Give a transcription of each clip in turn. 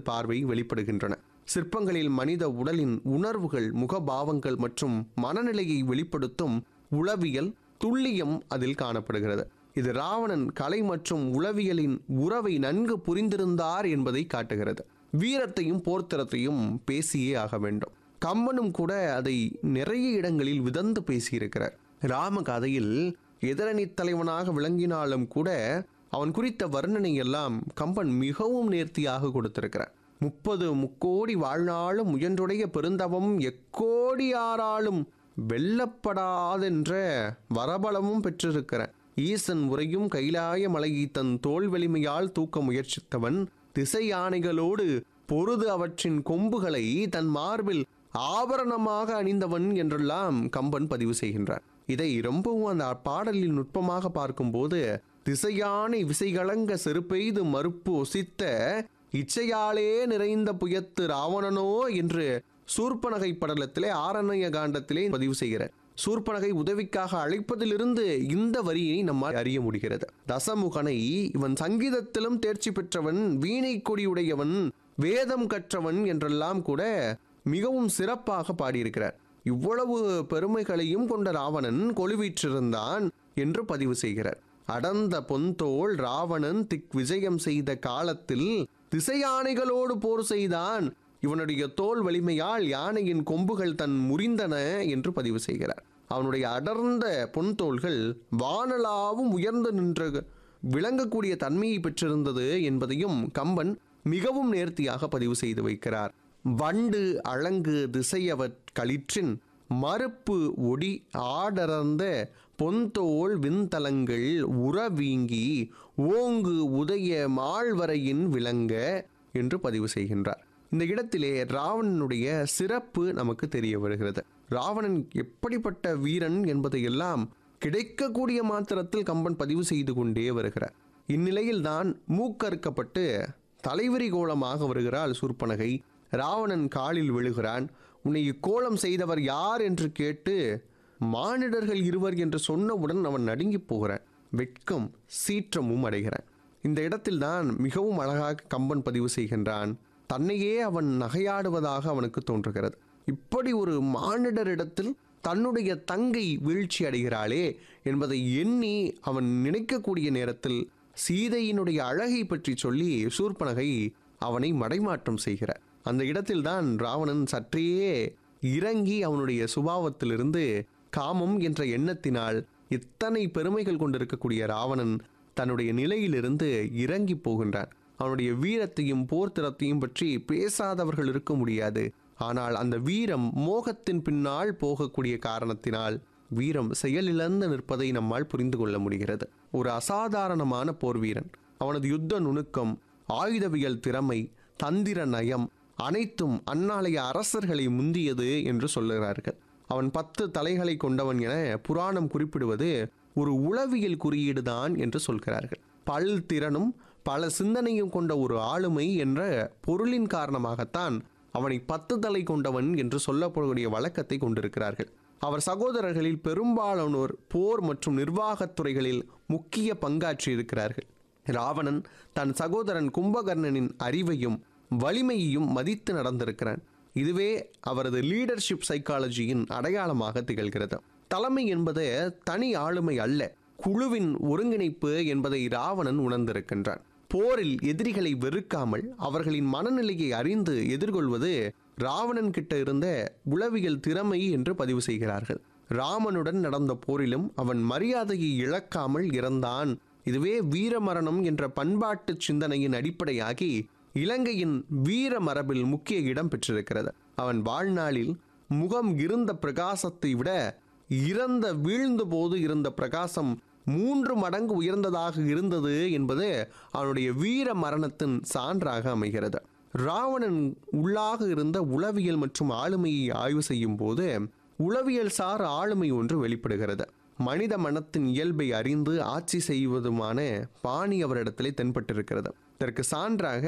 பார்வை வெளிப்படுகின்றன சிற்பங்களில் மனித உடலின் உணர்வுகள் முகபாவங்கள் மற்றும் மனநிலையை வெளிப்படுத்தும் உளவியல் துல்லியம் அதில் காணப்படுகிறது இது ராவணன் கலை மற்றும் உளவியலின் உறவை நன்கு புரிந்திருந்தார் என்பதை காட்டுகிறது வீரத்தையும் போர்த்திறத்தையும் பேசியே ஆக வேண்டும் கம்பனும் கூட அதை நிறைய இடங்களில் விதந்து பேசியிருக்கிறார் ராம கதையில் எதிரணி தலைவனாக விளங்கினாலும் கூட அவன் குறித்த வர்ணனை எல்லாம் கம்பன் மிகவும் நேர்த்தியாக கொடுத்திருக்கிறார் முப்பது முக்கோடி வாழ்நாளும் முயன்றுடைய பெருந்தவம் எக்கோடியாராலும் வெல்லப்படாதென்ற வரபலமும் பெற்றிருக்கிறான் ஈசன் உரையும் கைலாய மலையை தன் தோல் வலிமையால் தூக்க முயற்சித்தவன் திசை யானைகளோடு பொருது அவற்றின் கொம்புகளை தன் மார்பில் ஆபரணமாக அணிந்தவன் என்றெல்லாம் கம்பன் பதிவு செய்கின்றார் இதை ரொம்பவும் அந்த பாடலில் நுட்பமாக பார்க்கும்போது திசையானை விசைகலங்க செருப்பெய்து மறுப்பு ஒசித்த இச்சையாலே நிறைந்த புயத்து ராவணனோ என்று சூர்பனகை படலத்திலே ஆரண்ய காண்டத்திலே பதிவு செய்கிறார் சூர்பனகை உதவிக்காக அழைப்பதிலிருந்து இந்த வரியை நம்மால் அறிய முடிகிறது தசமுகனை இவன் சங்கீதத்திலும் தேர்ச்சி பெற்றவன் வீணை கொடியுடையவன் வேதம் கற்றவன் என்றெல்லாம் கூட மிகவும் சிறப்பாக பாடியிருக்கிறார் இவ்வளவு பெருமைகளையும் கொண்ட ராவணன் கொலுவீற்றிருந்தான் என்று பதிவு செய்கிறார் அடர்ந்த பொன்தோள் ராவணன் திக் விஜயம் செய்த காலத்தில் திசையானைகளோடு போர் செய்தான் இவனுடைய தோல் வலிமையால் யானையின் கொம்புகள் தன் முறிந்தன என்று பதிவு செய்கிறார் அவனுடைய அடர்ந்த பொன்தோள்கள் வானலாவும் உயர்ந்து நின்ற விளங்கக்கூடிய தன்மையை பெற்றிருந்தது என்பதையும் கம்பன் மிகவும் நேர்த்தியாக பதிவு செய்து வைக்கிறார் வண்டு அழங்கு திசையவற் களிற்றின் மறுப்பு ஒடி ஆடரந்த பொன்தோள் விண்தலங்கள் உறவீங்கி ஓங்கு உதய மாழ்வரையின் விளங்க என்று பதிவு செய்கின்றார் இந்த இடத்திலே ராவணனுடைய சிறப்பு நமக்கு தெரிய வருகிறது ராவணன் எப்படிப்பட்ட வீரன் என்பதையெல்லாம் கிடைக்கக்கூடிய மாத்திரத்தில் கம்பன் பதிவு செய்து கொண்டே வருகிறார் இந்நிலையில்தான் மூக்கறுக்கப்பட்டு தலைவிரி கோலமாக வருகிறாள் சூர்பனகை ராவணன் காலில் விழுகிறான் உன்னை இக்கோலம் செய்தவர் யார் என்று கேட்டு மானிடர்கள் இருவர் என்று சொன்னவுடன் அவன் நடுங்கி போகிறான் வெட்கம் சீற்றமும் அடைகிறான் இந்த இடத்தில்தான் மிகவும் அழகாக கம்பன் பதிவு செய்கின்றான் தன்னையே அவன் நகையாடுவதாக அவனுக்கு தோன்றுகிறது இப்படி ஒரு மானிடரிடத்தில் தன்னுடைய தங்கை வீழ்ச்சி அடைகிறாளே என்பதை எண்ணி அவன் நினைக்கக்கூடிய நேரத்தில் சீதையினுடைய அழகை பற்றி சொல்லி சூர்பனகை அவனை மடைமாற்றம் செய்கிறார் அந்த இடத்தில்தான் ராவணன் சற்றே இறங்கி அவனுடைய சுபாவத்திலிருந்து காமம் என்ற எண்ணத்தினால் இத்தனை பெருமைகள் கொண்டிருக்கக்கூடிய ராவணன் தன்னுடைய நிலையிலிருந்து இறங்கி போகின்றான் அவனுடைய வீரத்தையும் போர்த்திறத்தையும் பற்றி பேசாதவர்கள் இருக்க முடியாது ஆனால் அந்த வீரம் மோகத்தின் பின்னால் போகக்கூடிய காரணத்தினால் வீரம் செயலிழந்து நிற்பதை நம்மால் புரிந்து கொள்ள முடிகிறது ஒரு அசாதாரணமான போர் வீரன் அவனது யுத்த நுணுக்கம் ஆயுதவியல் திறமை தந்திர நயம் அனைத்தும் அந்நாளைய அரசர்களை முந்தியது என்று சொல்லுகிறார்கள் அவன் பத்து தலைகளை கொண்டவன் என புராணம் குறிப்பிடுவது ஒரு உளவியல் குறியீடுதான் என்று சொல்கிறார்கள் பல் திறனும் பல சிந்தனையும் கொண்ட ஒரு ஆளுமை என்ற பொருளின் காரணமாகத்தான் அவனை பத்து தலை கொண்டவன் என்று சொல்லப்படக்கூடிய வழக்கத்தை கொண்டிருக்கிறார்கள் அவர் சகோதரர்களில் பெரும்பாலானோர் போர் மற்றும் நிர்வாகத் துறைகளில் முக்கிய பங்காற்றி இருக்கிறார்கள் ராவணன் தன் சகோதரன் கும்பகர்ணனின் அறிவையும் வலிமையையும் மதித்து நடந்திருக்கிறான் இதுவே அவரது லீடர்ஷிப் சைக்காலஜியின் அடையாளமாக திகழ்கிறது தலைமை என்பது தனி ஆளுமை அல்ல குழுவின் ஒருங்கிணைப்பு என்பதை ராவணன் உணர்ந்திருக்கின்றான் போரில் எதிரிகளை வெறுக்காமல் அவர்களின் மனநிலையை அறிந்து எதிர்கொள்வது ராவணன் கிட்ட இருந்த உளவியல் திறமை என்று பதிவு செய்கிறார்கள் ராமனுடன் நடந்த போரிலும் அவன் மரியாதையை இழக்காமல் இறந்தான் இதுவே வீரமரணம் என்ற பண்பாட்டு சிந்தனையின் அடிப்படையாகி இலங்கையின் வீர மரபில் முக்கிய இடம் பெற்றிருக்கிறது அவன் வாழ்நாளில் முகம் இருந்த பிரகாசத்தை விட இறந்த வீழ்ந்த போது இருந்த பிரகாசம் மூன்று மடங்கு உயர்ந்ததாக இருந்தது என்பது அவனுடைய வீர மரணத்தின் சான்றாக அமைகிறது ராவணன் உள்ளாக இருந்த உளவியல் மற்றும் ஆளுமையை ஆய்வு செய்யும் போது உளவியல் சார் ஆளுமை ஒன்று வெளிப்படுகிறது மனித மனத்தின் இயல்பை அறிந்து ஆட்சி செய்வதுமான பாணி அவரிடத்திலே தென்பட்டிருக்கிறது இதற்கு சான்றாக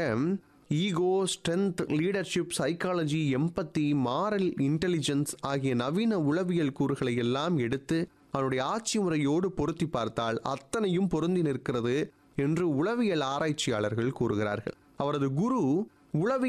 ego strength leadership psychology empathy moral intelligence ஆகிய நவீன உளவியல் கூறுகளை எல்லாம் எடுத்து அவனுடைய ஆட்சி முறையோடு பொருத்தி பார்த்தால் அத்தனையும் பொருந்தி நிற்கிறது என்று உளவியல் ஆராய்ச்சியாளர்கள் கூறுகிறார்கள் அவரது குரு உளவியல்